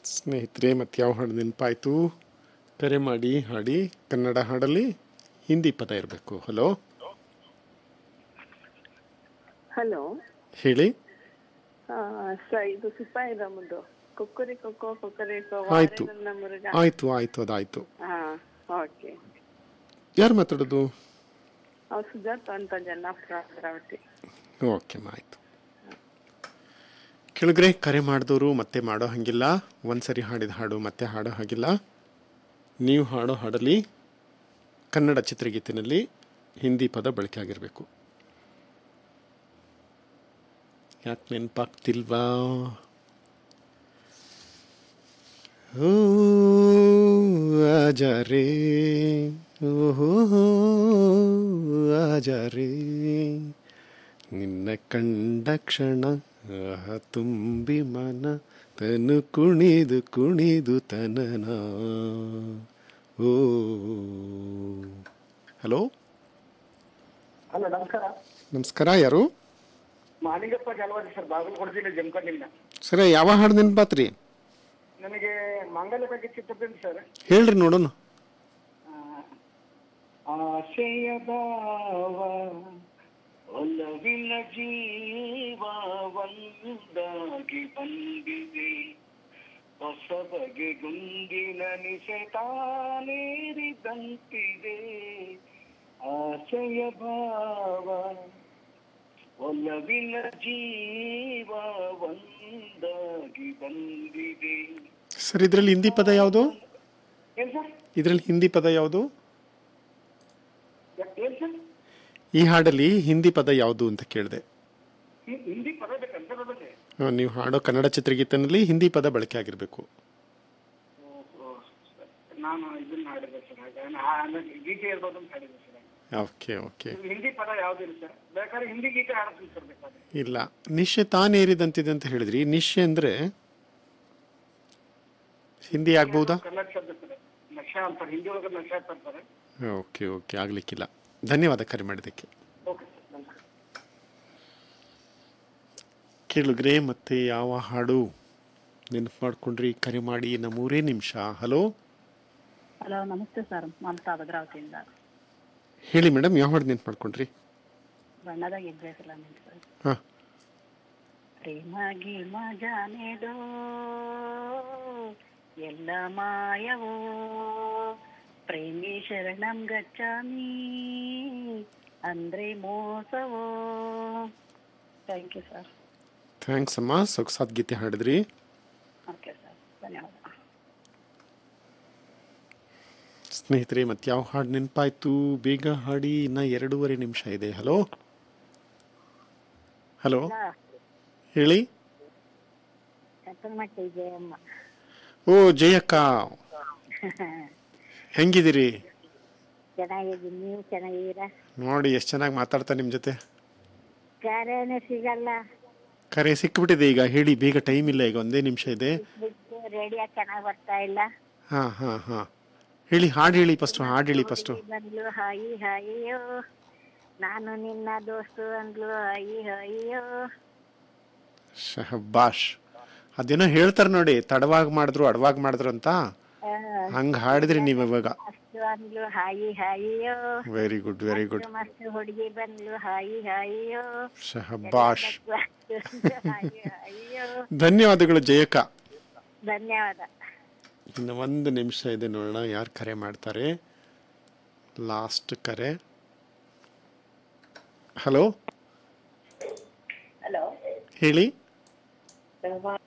ಸ್ನೇಹಿತರೆ ಮತ್ತೆ ಯಾವ ಹಾಡು ನೆನಪಾಯಿತು ಕರೆ ಮಾಡಿ ಹಾಡಿ ಕನ್ನಡ ಹಾಡಲ್ಲಿ ಹಿಂದಿ ಪದ ಇರಬೇಕು ಹಲೋ ಹಲೋ ಹೇಳಿ ಸರ್ ಇದು ಸಿಪಾಯಿ ರಾಮದು ಕೊಕ್ಕರಿ ಕೊಕ್ಕೋ ಕೊಕ್ಕರಿ ಆಯ್ತು. ನನ್ನ ಮುರುಗ ಆಯಿತು ಆಯಿತು ಅದಾಯಿತು ಹಾ ಓಕೆ ಯಾರು ಮಾತಾಡೋದು ಅವ್ರು ಸುಜಾತ ಅಂತ ಜನ್ನಾಪುರ ಭದ್ರಾವತಿ ಓಕೆ ಆಯಿತು ಕೆಳಗರೆ ಕರೆ ಮಾಡಿದವರು ಮತ್ತೆ ಮಾಡೋ ಹಾಗಿಲ್ಲ ಒಂದ್ಸರಿ ಹಾಡಿದ ಹಾಡು ಮತ್ತೆ ಹಾಡೋ ಹಾಗಿಲ್ಲ ನೀವು ಹಾಡೋ ಹಾಡಲ್ಲಿ ಕನ್ನಡ ಚಿತ್ರಗೀತಿನಲ್ಲಿ ಹಿಂದಿ ಪದ ಬಳಕೆ ಆಗಿರಬೇಕು ಯಾಕೆ ನೆನಪಾಗ್ತಿಲ್ವಾ ಓ ಆಜಾರೇ ಓಹೋ ಆಜಾರೇ ನಿನ್ನ ಕಂಡ ಕ್ಷಣ ಆಹ ತುಂಬಿ ಮನ ತನು ಕುಣಿದು ಕುಣಿದು ತನನ ಓ ಹಲೋ ಹಲೋ ನಮಸ್ಕಾರ ನಮಸ್ಕಾರ ಯಾರು ಮಾಲಿಂಗಪ್ಪ ಜಾಲವಾದಿ ಸರ್ ಬಾಗಲಕೋಟೆ ಜಿಲ್ಲೆ ಜಮಖಂಡಿಂದ ಸರ ಯಾವ ಹಾಡು ನೆನಪಾತ್ರಿ ನನಗೆ ಮಂಗಲ ಬಗ್ಗೆ ಚಿತ್ರದಿಂದ ಸರ್ ಹೇಳ್ರಿ ನೋಡೋಣ ಆಶಯ ಭಾವ ಒಲವಿನ ಜೀವ ಒಂದಾಗಿ ಬಂದಿದೆ ಹೊಸ ಬಗೆ ಗುಂಗಿನ ನಿಸೆತಾನೇರಿದಂತಿದೆ ಆಶಯ ಭಾವ ಒಲವಿನ ಜೀವ ಒಂದಾಗಿ ಬಂದಿದೆ ಸರ್ ಇದರಲ್ಲಿ ಹಿಂದಿ ಪದ ಯಾವುದು ಏನ್ ಸರ್ ಇದರಲ್ಲಿ ಹಿಂದಿ ಪದ ಯಾವುದು ಏನ್ ಸರ್ ಈ ಹಾಡಲ್ಲಿ ಹಿಂದಿ ಪದ ಯಾವುದು ಅಂತ ಕೇಳಿದೆ ಹಿ- ಹಿಂದಿ ಪದ ಬೇಕಂತ ಅದಕ್ಕೆ ನೀವು ಹಾಡೋ ಕನ್ನಡ ಚಿತ್ರಗೀತನಲ್ಲಿ ಹಿಂದಿ ಪದ ಬಳಕೆ ಆಗಿರಬೇಕು ನಾನು ಇದನ್ನ ಹಾಡಿದೆ ಸರ್ ಹಾಗೆ ನಾನು ಗೀತೆ ಇರ್ಬೋದು ಅಂತ ಹಾಡಿದೆ ಸರ್ ಓಕೆ ಓಕೆ ಇದು ಹಿಂದಿ ಪದ ಯಾವ್ದಿಲ್ಲ ಸರ್ ಬೇಕಾದ್ರೆ ಹಿಂದಿ ಗೀತೆ ಹಾಡ್ತೀನಿ ಸರ್ ಬೇಕಾದ್ರೆ ಇಲ್ಲ ನಿಶ್ಚೆ ತಾನೇರಿದಂತಿದೆ ಅಂತ ಹೇಳಿದ್ರಿ ನಿಶ್ಚೆ ಅಂದರೆ ಹಿಂದಿ ಆಗ್ಬೋದಾ ಕನ್ನಡ ಶಬ್ದ ಸರ್ ನಶಾ ಅಂತಾರೆ ಹಿಂದಿ ಒಳಗೆ ನಶಾ ಅಂತ ಅಂತಾರೆ ಓಕೆ ಓಕೆ ಆಗಲಿಕ್ಕಿಲ್ಲ ಧನ್ಯವಾದ ಕರೆ ಮಾಡಿದ್ದಕ್ಕೆ ಓಕೆ ಸರ್ ನಮಸ್ಕಾರ ಕೇಳಿದ್ರೆ ಮತ್ತೆ ಯಾವ ಹಾಡು ನೆನಪು ಮಾಡ್ಕೊಂಡ್ರಿ ಕರೆ ಮಾಡಿ ನಮ್ಮ ಮೂರೇ ನಿಮಿಷ ಹಲೋ ಹಲೋ ನಮಸ್ತೆ ಸರ್ ಮಮತಾ ಭದ್ರಾವತಿಯಿಂದ ಹೇಳಿ ಮೇಡಮ್ ಯಾವ ಹಾಡು ನೆನಪು ಮಾಡ್ಕೊಂಡ್ರಿ ಬಣ್ಣದ ಗೆಜ್ಜೆ ಫಿಲಮ್ ಸರ್ ಹಾಂ ಪ್ರೇಮ ಗೀಮ ಜಾನೆದೋ ಎಲ್ಲ ಮಾಯವೋ ಪ್ರೇಮಿ ಶರಣಂ ಗಚ್ಚಾಮಿ ಅಂದ್ರೆ ಮೋಸವೋ ಥ್ಯಾಂಕ್ ಯು ಸರ್ ಥ್ಯಾಂಕ್ಸ್ ಅಮ್ಮ ಸೊಗಸಾದ ಗೀತೆ ಹಾಡಿದ್ರಿ ಓಕೆ ಸರ್ ಧನ್ಯವಾದ ಸ್ನೇಹಿತರೆ ಮತ್ತೆ ಯಾವ ಹಾಡು ನೆನಪಾಯ್ತು ಬೇಗ ಹಾಡಿ ಇನ್ನ ಎರಡೂವರೆ ನಿಮಿಷ ಇದೆ ಹಲೋ ಹಲೋ ಹೇಳಿ ಚಕ್ಕಮಟ್ಟಿ ಜಯಮ್ಮ ಓ ಜಯಕ್ಕ ಹೆಂಗಿದ್ದೀರಿ ಚೆನ್ನಾಗಿದ್ದೀನಿ ನೀವು ಚೆನ್ನಾಗಿದ್ದೀರಾ ನೋಡಿ ಎಷ್ಟು ಚೆನ್ನಾಗಿ ಮಾತಾಡ್ತಾ ನಿಮ್ಮ ಜೊತೆ ಕರೆನೇ ಸಿಗಲ್ಲ ಕರೆ ಸಿಕ್ಬಿಟ್ಟಿದೆ ಈಗ ಹೇಳಿ ಬೇಗ ಟೈಮ್ ಇಲ್ಲ ಈಗ ಒಂದೇ ನಿಮಿಷ ಇದೆ ಬಿಟ್ಟು ರೇಡಿಯೋ ಚೆನ್ನಾಗಿ ಬರ್ತಾ ಇಲ್ಲ ಹಾಂ ಹಾಂ ಹಾಂ ಹೇಳಿ ಹಾಡು ಹೇಳಿ ಫಸ್ಟು ಹಾಡು ಹೇಳಿ ಫಸ್ಟು ಬಂದ್ಲು ಹಾಯಿ ಹಾಯಿಯೋ ನಾನು ನಿನ್ನ ದೋಸ್ತು ಅಂದ್ಲು ಹಾಯಿ ಹಾಯಿಯೋ ಶಹಬ್ಬಾಷ್ ಅದೇನೋ ಹೇಳ್ತಾರೆ ನೋಡಿ ತಡವಾಗಿ ಮಾಡಿದ್ರು ಅಡವಾಗಿ ಮಾಡಿದ್ರು ಅಂತ ಆ, ಹಂಗೆ ಹಾಡಿದ್ರಿ ನೀವು ಇವಾಗ ಅಷ್ಟು ಅಂದ್ಲು ಹಾಯಿ ಹಾಯಿಯೋ ವೆರಿ ಗುಡ್ ವೆರಿ ಗುಡ್ ಮಸ್ತ್ ಮಸ್ತ್ ಹುಡುಗಿ ಬಂದ್ಲು ಹಾಯಿ ಹಾಯಿಯೋ ಶಹಬ್ಬಾಷ್ ಹಾಯಿ ಹಾಯಿಯೋ ಧನ್ಯವಾದಗಳು ಜಯಕ್ಕ ಧನ್ಯವಾದ ಇನ್ನು ಒಂದು ನಿಮಿಷ ಇದೆ ನೋಡೋಣ ಯಾರು ಕರೆ ಮಾಡ್ತಾರೆ ಲಾಸ್ಟ್ ಕರೆ ಹಲೋ ಹಲೋ ಹೇಳಿ